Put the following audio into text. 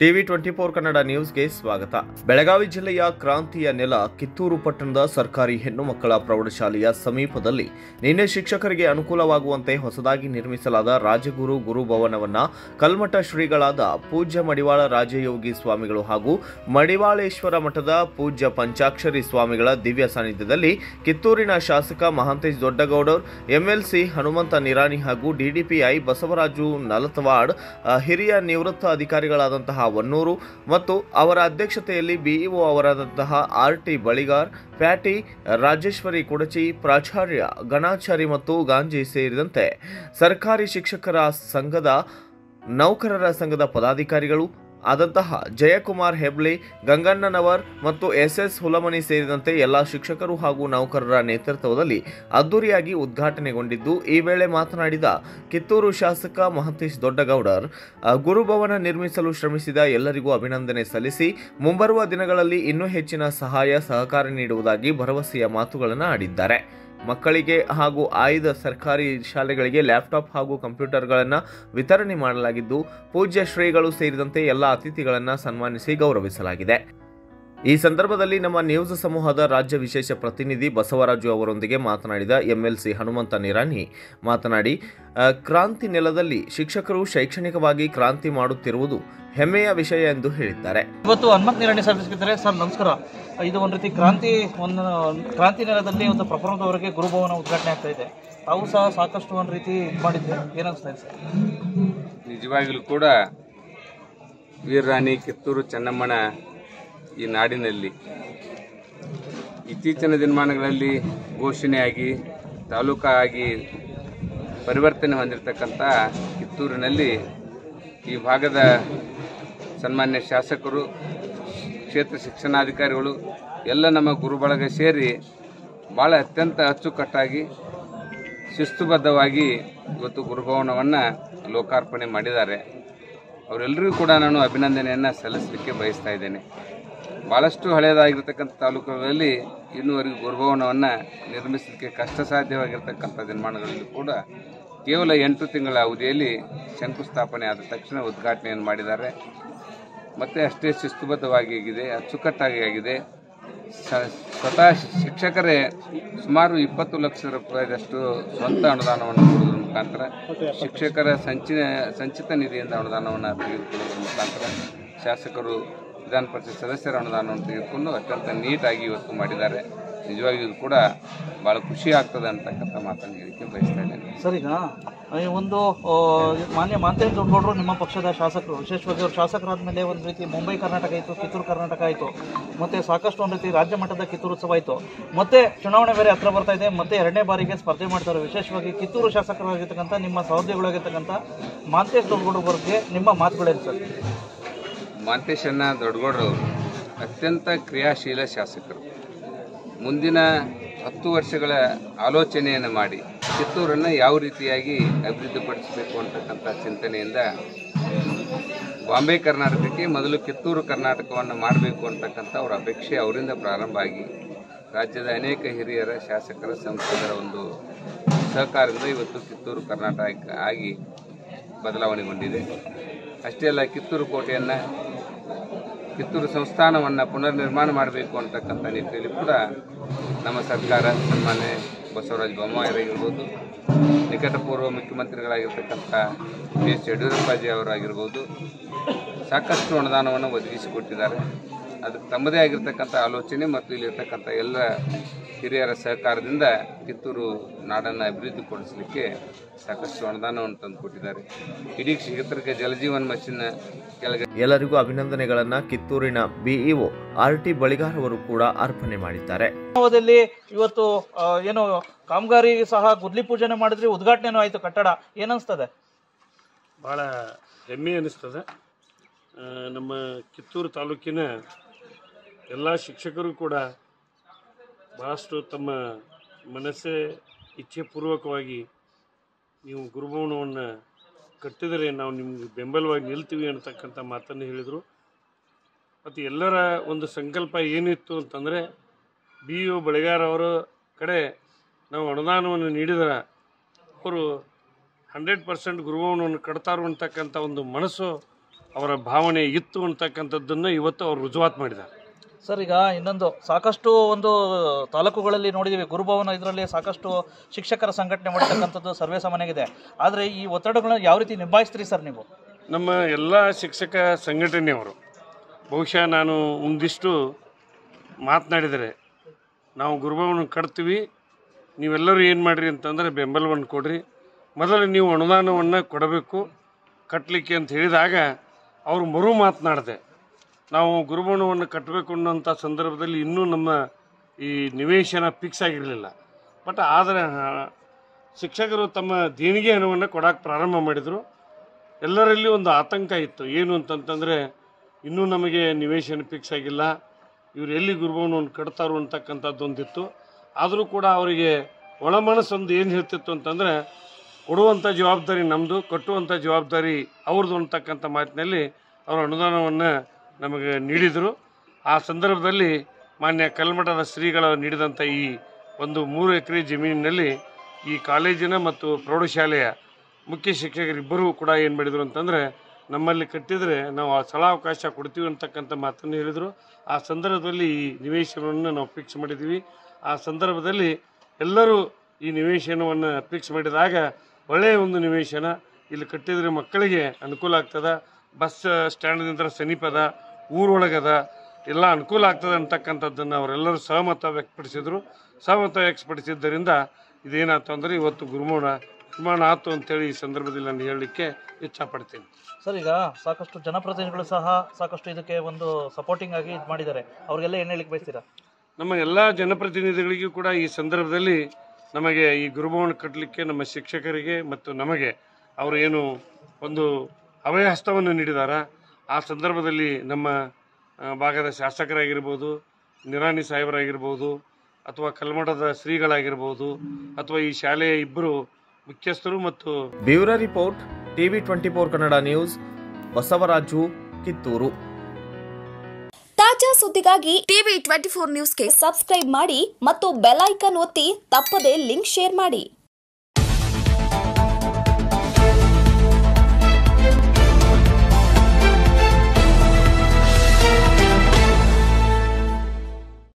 TV twenty four Kannada ನ್ಯೂಸ್ಗೆ ಸ್ವಾಗತ ಬೆಳಗಾವಿ ಜಿಲ್ಲೆಯ ಕ್ರಾಂತಿಯ ನೆಲ ಕಿತ್ತೂರು ಪಟ್ಟಣದ ಸರ್ಕಾರಿ ಹೆಣ್ಣು ಮಕ್ಕಳ ಪ್ರೌಢಶಾಲೆಯ ಸಮೀಪದಲ್ಲಿ ನಿನ್ನೆ ಶಿಕ್ಷಕರಿಗೆ ಅನುಕೂಲವಾಗುವಂತೆ ಹೊಸದಾಗಿ ನಿರ್ಮಿಸಲಾದ ರಾಜಗುರು ಗುರುಭವನವನ್ನ ಕಲ್ಮಠ ಶ್ರೀಗಳಾದ ಪೂಜ್ಯ ಮಡಿವಾಳ ರಾಜಯೋಗಿ ಸ್ವಾಮಿಗಳು ಹಾಗೂ ಮಡಿವಾಳೇಶ್ವರ ಮಠದ ಪೂಜ್ಯ ಪಂಚಾಕ್ಷರಿ ಸ್ವಾಮಿಗಳ ದಿವ್ಯ ಸಾನ್ನಿಧ್ಯದಲ್ಲಿ ಕಿತ್ತೂರಿನ ಶಾಸಕ ಮಹಾಂತೇಶ್ ದೊಡ್ಡಗೌಡರ್ ಎಂಎಲ್ಸಿ ಹನುಮಂತ ನಿರಾಣಿ ಹಾಗೂ ಡಿಡಿಪಿಐ ಬಸವರಾಜು ನಲತವಾಡ್ ಅ, ಹಿರಿಯ ನಿವೃತ್ತ ಅಧಿಕಾರಿಗಳಾದಂತಹ ವನ್ನೂರು ಮತ್ತು ಅವರ ಅಧ್ಯಕ್ಷತೆಯಲ್ಲಿ ಬಿಇಒ ಅವರಾದಂತಹ ಆರ್ ಟಿ ಬಳಿಗಾರ್ ಪ್ಯಾಟಿ ರಾಜೇಶ್ವರಿ ಕುಡಚಿ ಪ್ರಾಚಾರ್ಯ ಗಣಾಚಾರಿ ಮತ್ತು ಗಾಂಜಿ ಸೇರಿದಂತೆ ಸರ್ಕಾರಿ ಶಿಕ್ಷಕರ ಸಂಘದ ನೌಕರರ ಸಂಘದ ಪದಾಧಿಕಾರಿಗಳು ಆದಂತಹ ಜಯಕುಮಾರ್ ಹೆಬ್ಳಿ ಗಂಗಣ್ಣನವರ್ ಮತ್ತು ಎಸ್ ಎಸ್ ಹುಲಮನಿ ಸೇರಿದಂತೆ ಎಲ್ಲ ಶಿಕ್ಷಕರು ಹಾಗೂ ನೌಕರರ ನೇತೃತ್ವದಲ್ಲಿ ಅದ್ದೂರಿಯಾಗಿ ಉದ್ಘಾಟನೆಗೊಂಡಿದ್ದು ಈ ವೇಳೆ ಮಾತನಾಡಿದ ಕಿತ್ತೂರು ಶಾಸಕ ಮಹಂತೇಶ್ ದೊಡ್ಡಗೌಡರ್ ಆ, ಗುರುಭವನ ನಿರ್ಮಿಸಲು ಶ್ರಮಿಸಿದ ಎಲ್ಲರಿಗೂ ಅಭಿನಂದನೆ ಸಲ್ಲಿಸಿ ಮುಂಬರುವ ದಿನಗಳಲ್ಲಿ ಇನ್ನೂ ಹೆಚ್ಚಿನ ಸಹಾಯ ಸಹಕಾರ ನೀಡುವುದಾಗಿ ಭರವಸೆಯ ಮಾತುಗಳನ್ನು ಆಡಿದ್ದಾರೆ ಮಕ್ಕಳಿಗೆ ಹಾಗೂ ಆಯ್ದ ಸರ್ಕಾರಿ ಶಾಲೆಗಳಿಗೆ ಲ್ಯಾಪ್ಟಾಪ್ ಹಾಗೂ ಕಂಪ್ಯೂಟರ್ಗಳನ್ನು ವಿತರಣೆ ಮಾಡಲಾಗಿದ್ದು ಪೂಜ್ಯ ಶ್ರೀಗಳು ಸೇರಿದಂತೆ ಎಲ್ಲ ಅತಿಥಿಗಳನ್ನು ಸನ್ಮಾನಿಸಿ ಗೌರವಿಸಲಾಗಿದೆ ಈ ಸಂದರ್ಭದಲ್ಲಿ ನಮ್ಮ ನ್ಯೂಸ್ ಸಮೂಹದ ರಾಜ್ಯ ವಿಶೇಷ ಪ್ರತಿನಿಧಿ ಬಸವರಾಜು ಅವರೊಂದಿಗೆ ಮಾತನಾಡಿದ ಎಂಎಲ್ಸಿ ಹನುಮಂತ ನಿರಾಣಿ ಮಾತನಾಡಿ ಆ, ಕ್ರಾಂತಿ ನೆಲದಲ್ಲಿ ಶಿಕ್ಷಕರು ಶೈಕ್ಷಣಿಕವಾಗಿ ಕ್ರಾಂತಿ ಮಾಡುತ್ತಿರುವುದು ಹೆಮ್ಮೆಯ ವಿಷಯ ಎಂದು ಹೇಳಿದ್ದಾರೆ ಇವತ್ತು ಹನುಮಂತ ನಿರಾಣಿ ಸರ್ ಸಿಗ್ತಾರೆ ಸರ್ ನಮಸ್ಕಾರ ಇದು ಒಂದು ರೀತಿ ಕ್ರಾಂತಿ ಒಂದು ಕ್ರಾಂತಿ ನೆಲದಲ್ಲಿ ಒಂದು ಪ್ರಪ್ರಥಮದವರೆಗೆ ಗುರುಭವನ ಉದ್ಘಾಟನೆ ಆಗ್ತಾ ಇದೆ ತಾವು ಸಹ ಸಾಕಷ್ಟು ಒಂದು ರೀತಿ ಇದು ಮಾಡಿದ್ದೆ ಏನಿಸ್ತಾ ಇದೆ ಸರ್ ನಿಜವಾಗಿಲೂ ಕೂಡ ವೀರರಾಣಿ ಕಿತ್ತೂರು ಚೆನ್ನಮ್ಮನ ಈ ನಾಡಿನಲ್ಲಿ ಇತ್ತೀಚಿನ ದಿನಮಾನಗಳಲ್ಲಿ ಘೋಷಣೆಯಾಗಿ ತಾಲೂಕಾ ಆಗಿ ಪರಿವರ್ತನೆ ಹೊಂದಿರತಕ್ಕಂಥ ಕಿತ್ತೂರಿನಲ್ಲಿ ಈ ಭಾಗದ ಸನ್ಮಾನ್ಯ ಶಾಸಕರು ಕ್ಷೇತ್ರ ಶಿಕ್ಷಣಾಧಿಕಾರಿಗಳು ಎಲ್ಲ ನಮ್ಮ ಗುರುಬಳಗ ಸೇರಿ ಭಾಳ ಅತ್ಯಂತ ಅಚ್ಚುಕಟ್ಟಾಗಿ ಶಿಸ್ತುಬದ್ಧವಾಗಿ ಇವತ್ತು ಗುರುಭವನವನ್ನು ಲೋಕಾರ್ಪಣೆ ಮಾಡಿದ್ದಾರೆ ಅವರೆಲ್ಲರಿಗೂ ಕೂಡ ನಾನು ಅಭಿನಂದನೆಯನ್ನು ಸಲ್ಲಿಸಲಿಕ್ಕೆ ಬಯಸ್ತಾ ಇದ್ದೇನೆ ಭಾಳಷ್ಟು ಹಳೆಯದಾಗಿರ್ತಕ್ಕಂಥ ತಾಲೂಕುಗಳಲ್ಲಿ ಇನ್ನೂವರೆಗೂ ಗುರುಭವನವನ್ನು ನಿರ್ಮಿಸಲಿಕ್ಕೆ ಕಷ್ಟ ಸಾಧ್ಯವಾಗಿರ್ತಕ್ಕಂಥ ದಿನಮಾನಗಳಲ್ಲಿ ಕೂಡ ಕೇವಲ ಎಂಟು ತಿಂಗಳ ಅವಧಿಯಲ್ಲಿ ಶಂಕುಸ್ಥಾಪನೆ ಆದ ತಕ್ಷಣ ಉದ್ಘಾಟನೆಯನ್ನು ಮಾಡಿದ್ದಾರೆ ಮತ್ತು ಅಷ್ಟೇ ಶಿಸ್ತುಬದ್ಧವಾಗಿ ಆಗಿದೆ ಅಚ್ಚುಕಟ್ಟಾಗಿ ಆಗಿದೆ ಸ- ಸ್ವತಃ ಶಿಕ್ಷಕರೇ ಸುಮಾರು ಇಪ್ಪತ್ತು ಲಕ್ಷ ರೂಪಾಯಿದಷ್ಟು ಸ್ವಂತ ಅನುದಾನವನ್ನು ಕೊಡುವುದರ ಮುಖಾಂತರ ಶಿಕ್ಷಕರ ಸಂಚಿನ ಸಂಚಿತ ನಿಧಿಯಿಂದ ಅನುದಾನವನ್ನು ತೆಗೆದುಕೊಳ್ಳುವುದರ ಮುಖಾಂತರ ಶಾಸಕರು ವಿಧಾನ ಪರಿಷತ್ ಸದಸ್ಯರ ಅನುದಾನವನ್ನು ತೆಗೆದುಕೊಂಡು ಅತ್ಯಂತ ನೀಟಾಗಿ ಇವತ್ತು ಮಾಡಿದ್ದಾರೆ ನಿಜವಾಗಿಯೂ ಇದು ಕೂಡ ಭಾಳ ಖುಷಿ ಆಗ್ತದೆ ಅಂತಕ್ಕಂಥ ಮಾತನ್ನು ಹೇಳಿಕೆ ಬಯಸ್ತಾ ಇದ್ದೇನೆ ಸರ್ ಈಗ ಈ ಒಂದು ಆ, ಮಾನ್ಯ ಮಾಂತೇಶ್ ದೊಡ್ಡಗೌಡರು ನಿಮ್ಮ ಪಕ್ಷದ ಶಾಸಕರು ವಿಶೇಷವಾಗಿ ಅವರು ಶಾಸಕರಾದ ಮೇಲೆ ಒಂದು ರೀತಿ ಮುಂಬೈ ಕರ್ನಾಟಕ ಆಯಿತು ಕಿತ್ತೂರು ಕರ್ನಾಟಕ ಆಯಿತು ಮತ್ತೆ ಸಾಕಷ್ಟು ಒಂದು ರೀತಿ ರಾಜ್ಯ ಮಟ್ಟದ ಕಿತ್ತೂರೋತ್ಸವ ಆಯಿತು ಮತ್ತೆ ಚುನಾವಣೆ ಬೇರೆ ಹತ್ರ ಬರ್ತಾ ಇದೆ ಮತ್ತೆ ಎರಡನೇ ಬಾರಿಗೆ ಸ್ಪರ್ಧೆ ಮಾಡ್ತಾರೆ ವಿಶೇಷವಾಗಿ ಕಿತ್ತೂರು ಶಾಸಕರಾಗಿರ್ತಕ್ಕಂಥ ನಿಮ್ಮ ಸಹೋದ್ಯೋಗಿಗಳಾಗಿರ್ತಕ್ಕಂಥ ಮಾಂತೇಶ್ ದೊಡ್ಡಗೌಡರ ಬಗ್ಗೆ ನಿಮ್ಮ ಮಾತುಗಳೇನು ಸರ್ ಮಾಂತೇಶಣ್ಣ ದೊಡ್ಡಗೌಡರು ಅತ್ಯಂತ ಕ್ರಿಯಾಶೀಲ ಶಾಸಕರು ಮುಂದಿನ ಹತ್ತು ವರ್ಷಗಳ ಆಲೋಚನೆಯನ್ನು ಮಾಡಿ ಕಿತ್ತೂರನ್ನು ಯಾವ ರೀತಿಯಾಗಿ ಅಭಿವೃದ್ಧಿಪಡಿಸಬೇಕು ಅಂತಕ್ಕಂಥ ಚಿಂತನೆಯಿಂದ ಬಾಂಬೆ ಕರ್ನಾಟಕಕ್ಕೆ ಮೊದಲು ಕಿತ್ತೂರು ಕರ್ನಾಟಕವನ್ನು ಮಾಡಬೇಕು ಅಂತಕ್ಕಂಥ ಅವರ ಅಪೇಕ್ಷೆ ಅವರಿಂದ ಪ್ರಾರಂಭ ಆಗಿ ರಾಜ್ಯದ ಅನೇಕ ಹಿರಿಯರ ಶಾಸಕರ ಸಂಸದರ ಒಂದು ಸಹಕಾರದಿಂದ ಇವತ್ತು ಕಿತ್ತೂರು ಕರ್ನಾಟಕ ಆಗಿ ಬದಲಾವಣೆಗೊಂಡಿದೆ ಅಷ್ಟೇ ಅಲ್ಲ ಕಿತ್ತೂರು ಕೋಟೆಯನ್ನು ಕಿತ್ತೂರು ಸಂಸ್ಥಾನವನ್ನು ಪುನರ್ ನಿರ್ಮಾಣ ಮಾಡಬೇಕು ಅಂತಕ್ಕಂಥ ನಿಟ್ಟಿನಲ್ಲಿ ಕೂಡ ನಮ್ಮ ಸರ್ಕಾರ ಸನ್ಮಾನ್ಯ ಬಸವರಾಜ ಬೊಮ್ಮಾಯಿರಾಗಿರ್ಬೋದು ನಿಕಟಪೂರ್ವ ಮುಖ್ಯಮಂತ್ರಿಗಳಾಗಿರ್ತಕ್ಕಂಥ ಬಿ ಎಸ್ ಯಡಿಯೂರಪ್ಪಾಜಿ ಅವರಾಗಿರ್ಬೋದು ಸಾಕಷ್ಟು ಅನುದಾನವನ್ನು ಒದಗಿಸಿಕೊಟ್ಟಿದ್ದಾರೆ ಅದಕ್ಕೆ ತಮ್ಮದೇ ಆಗಿರ್ತಕ್ಕಂಥ ಆಲೋಚನೆ ಮತ್ತು ಇಲ್ಲಿರ್ತಕ್ಕಂಥ ಎಲ್ಲ ಹಿರಿಯರ ಸಹಕಾರದಿಂದ ಕಿತ್ತೂರು ನಾಡನ್ನು ಅಭಿವೃದ್ಧಿಪಡಿಸಲಿಕ್ಕೆ ಸಾಕಷ್ಟು ಅನುದಾನವನ್ನು ತಂದುಕೊಟ್ಟಿದ್ದಾರೆ ಇಡೀ ಕ್ಷೇತ್ರಕ್ಕೆ ಜಲಜೀವನ್ ಮಿಷನ್ ಕೆಳಗೆ ಎಲ್ಲರಿಗೂ ಅಭಿನಂದನೆಗಳನ್ನು ಕಿತ್ತೂರಿನ ಬಿಇಒ ಆರ್ ಟಿ ಬಳಿಗಾರ್ ಅವರು ಕೂಡ ಅರ್ಪಣೆ ಮಾಡಿದ್ದಾರೆ ಗ್ರಾಮದಲ್ಲಿ ಇವತ್ತು ಆ, ಏನು ಕಾಮಗಾರಿ ಸಹ ಗುದ್ಲಿ ಪೂಜನೆ ಮಾಡಿದ್ರಿ ಉದ್ಘಾಟನೆನೂ ಆಯ್ತು ಕಟ್ಟಡ ಏನನ್ಸ್ತದೆ ಭಾಳ ಹೆಮ್ಮೆ ಅನ್ನಿಸ್ತದೆ ಆ, ನಮ್ಮ ಕಿತ್ತೂರು ತಾಲೂಕಿನ ಎಲ್ಲ ಶಿಕ್ಷಕರು ಕೂಡ ಭಾಳಷ್ಟು ತಮ್ಮ ಮನಸ್ಸೇ ಇಚ್ಛೆಪೂರ್ವಕವಾಗಿ ನೀವು ಗುರುಭವನವನ್ನು ಕಟ್ಟಿದರೆ ನಾವು ನಿಮ್ಗೆ ಬೆಂಬಲವಾಗಿ ನಿಲ್ತೀವಿ ಅಂತಕ್ಕಂಥ ಮಾತನ್ನು ಹೇಳಿದರು ಮತ್ತು ಎಲ್ಲರ ಒಂದು ಸಂಕಲ್ಪ ಏನಿತ್ತು ಅಂತಂದರೆ ಬಿ ಯು ಬಳಿಗಾರ್ ಅವರ ಕಡೆ ನಾವು ಅನುದಾನವನ್ನು ನೀಡಿದರೆ ಅವರು ಹಂಡ್ರೆಡ್ ಪರ್ಸೆಂಟ್ ಗುರುಭವನವನ್ನು ಕಟ್ತಾರು ಅಂತಕ್ಕಂಥ ಒಂದು ಮನಸ್ಸು ಅವರ ಭಾವನೆ ಇತ್ತು ಅಂತಕ್ಕಂಥದ್ದನ್ನು ಇವತ್ತು ಅವರು ರುಜುವಾತು ಮಾಡಿದ್ದಾರೆ ಸರ್ ಈಗ ಇನ್ನೊಂದು ಸಾಕಷ್ಟು ಒಂದು ತಾಲೂಕುಗಳಲ್ಲಿ ನೋಡಿದ್ದೀವಿ ಗುರುಭವನ ಇದರಲ್ಲಿ ಸಾಕಷ್ಟು ಶಿಕ್ಷಕರ ಸಂಘಟನೆ ಮಾಡತಕ್ಕಂಥದ್ದು ಸರ್ವೇ ಸಾಮಾನ್ಯಗಿದೆ ಆದರೆ ಈ ಒತ್ತಡಗಳನ್ನ ಯಾವ ರೀತಿ ನಿಭಾಯಿಸ್ತೀರಿ ಸರ್ ನೀವು ನಮ್ಮ ಎಲ್ಲ ಶಿಕ್ಷಕ ಸಂಘಟನೆಯವರು ಬಹುಶಃ ನಾನು ಒಂದಿಷ್ಟು ಮಾತನಾಡಿದರೆ ನಾವು ಗುರುಭವನ ಕಟ್ತೀವಿ ನೀವೆಲ್ಲರೂ ಏನು ಮಾಡಿರಿ ಅಂತಂದರೆ ಬೆಂಬಲವನ್ನು ಕೊಡ್ರಿ ಮೊದಲು ನೀವು ಅನುದಾನವನ್ನು ಕೊಡಬೇಕು ಕಟ್ಟಲಿಕ್ಕೆ ಅಂತ ಹೇಳಿದಾಗ ಅವರು ಮರು ಮಾತನಾಡಿದೆ ನಾವು ಗುರುಭವನವನ್ನು ಕಟ್ಟಬೇಕು ಅನ್ನೋಂಥ ಸಂದರ್ಭದಲ್ಲಿ ಇನ್ನೂ ನಮ್ಮ ಈ ನಿವೇಶನ ಫಿಕ್ಸ್ ಆಗಿರಲಿಲ್ಲ ಬಟ್ ಆದರೆ ಆ, ಶಿಕ್ಷಕರು ತಮ್ಮ ದೇಣಿಗೆ ಹಣವನ್ನು ಕೊಡೋಕೆ ಪ್ರಾರಂಭ ಮಾಡಿದರು ಎಲ್ಲರಲ್ಲಿ ಒಂದು ಆತಂಕ ಇತ್ತು ಏನು ಅಂತಂತಂದರೆ ಇನ್ನೂ ನಮಗೆ ನಿವೇಶನ ಫಿಕ್ಸ್ ಆಗಿಲ್ಲ ಇವ್ರು ಎಲ್ಲಿ ಗುರುಭವನವನ್ನು ಕಟ್ತಾರೋ ಅಂತಕ್ಕಂಥದ್ದು ಒಂದಿತ್ತು ಆದರೂ ಕೂಡ ಅವರಿಗೆ ಒಳ ಮನಸ್ಸೊಂದು ಏನು ಹೇಳ್ತಿತ್ತು ಅಂತಂದರೆ ಕೊಡುವಂಥ ಜವಾಬ್ದಾರಿ ನಮ್ಮದು ಕಟ್ಟುವಂಥ ಜವಾಬ್ದಾರಿ ಅವ್ರದ್ದು ಅಂತಕ್ಕಂಥ ಮಾತಿನಲ್ಲಿ ಅವರು ಅನುದಾನವನ್ನು ನಮಗೆ ನೀಡಿದರು ಆ ಸಂದರ್ಭದಲ್ಲಿ ಮಾನ್ಯ ಕಲ್ಮಠದ ಶ್ರೀಗಳು ನೀಡಿದಂಥ ಈ ಒಂದು ಮೂರು ಎಕರೆ ಜಮೀನಿನಲ್ಲಿ ಈ ಕಾಲೇಜಿನ ಮತ್ತು ಪ್ರೌಢಶಾಲೆಯ ಮುಖ್ಯ ಶಿಕ್ಷಕರಿಬ್ಬರೂ ಕೂಡ ಏನು ಮಾಡಿದರು ಅಂತಂದರೆ ನಮ್ಮಲ್ಲಿ ಕಟ್ಟಿದರೆ ನಾವು ಆ ಸ್ಥಳಾವಕಾಶ ಕೊಡ್ತೀವಿ ಅಂತಕ್ಕಂಥ ಮಾತನ್ನು ಹೇಳಿದರು ಆ ಸಂದರ್ಭದಲ್ಲಿ ಈ ನಿವೇಶನವನ್ನು ನಾವು ಫಿಕ್ಸ್ ಮಾಡಿದ್ದೀವಿ ಆ ಸಂದರ್ಭದಲ್ಲಿ ಎಲ್ಲರೂ ಈ ನಿವೇಶನವನ್ನು ಫಿಕ್ಸ್ ಮಾಡಿದಾಗ ಒಳ್ಳೆಯ ಒಂದು ನಿವೇಶನ ಇಲ್ಲಿ ಕಟ್ಟಿದರೆ ಮಕ್ಕಳಿಗೆ ಅನುಕೂಲ ಆಗ್ತದೆ ಬಸ್ ಸ್ಟ್ಯಾಂಡ್ದಿಂದ ಸಮೀಪದ ಊರೊಳಗದ ಎಲ್ಲ ಅನುಕೂಲ ಆಗ್ತದೆ ಅಂತಕ್ಕಂಥದ್ದನ್ನು ಅವರೆಲ್ಲರೂ ಸಹಮತ ವ್ಯಕ್ತಪಡಿಸಿದರು ಸಹಮತ ವ್ಯಕ್ತಪಡಿಸಿದ್ದರಿಂದ ಇದೇನಾಯ್ತು ಅಂದರೆ ಇವತ್ತು ಗುರುಮೋಣ ನಿರ್ಮಾಣ ಆಯ್ತು ಅಂತೇಳಿ ಈ ಸಂದರ್ಭದಲ್ಲಿ ನಾನು ಹೇಳಲಿಕ್ಕೆ ಇಚ್ಛಪಡ್ತೀನಿ ಸರ್ ಈಗ ಸಾಕಷ್ಟು ಜನಪ್ರತಿನಿಧಿಗಳು ಸಹ ಸಾಕಷ್ಟು ಇದಕ್ಕೆ ಒಂದು ಸಪೋರ್ಟಿಂಗ್ ಆಗಿ ಇದು ಮಾಡಿದ್ದಾರೆ ಅವ್ರಿಗೆಲ್ಲ ಏನು ಹೇಳಿಕ್ಕೆ ಬಯಸ್ತೀರಾ ನಮ್ಮ ಎಲ್ಲ ಜನಪ್ರತಿನಿಧಿಗಳಿಗೂ ಕೂಡ ಈ ಸಂದರ್ಭದಲ್ಲಿ ನಮಗೆ ಈ ಗುರುಭವನ ಕಟ್ಟಲಿಕ್ಕೆ ನಮ್ಮ ಶಿಕ್ಷಕರಿಗೆ ಮತ್ತು ನಮಗೆ ಅವರು ಏನು ಒಂದು ಅಭಯ ಹಸ್ತವನ್ನು ನೀಡಿದಾರ ಆ ಸಂದರ್ಭದಲ್ಲಿ ನಮ್ಮ ಆ, ಭಾಗದ ಶಾಸಕರಾಗಿರ್ಬೋದು ನಿರಾಣಿ ಸಾಹೇಬರಾಗಿರ್ಬೋದು ಅಥವಾ ಕಲ್ಮಠದ ಶ್ರೀಗಳಾಗಿರ್ಬೋದು ಅಥವಾ ಈ ಶಾಲೆಯ ಇಬ್ಬರು ಮುಖ್ಯಸ್ಥರು ಮತ್ತು bureau report TV twenty four Kannada news Basavaraju Kittur ತಾಜಾ ಸುದ್ದಿಗಾಗಿ ಟಿವಿ ಟ್ವೆಂಟಿ ಫೋರ್ ನ್ಯೂಸ್ಗೆ ಸಬ್ಸ್ಕ್ರೈಬ್ ಮಾಡಿ ಮತ್ತು ಬೆಲ್ ಐಕಾನ್ ಒತ್ತಿ ತಪ್ಪದೇ ಲಿಂಕ್ ಶೇರ್ ಮಾಡಿ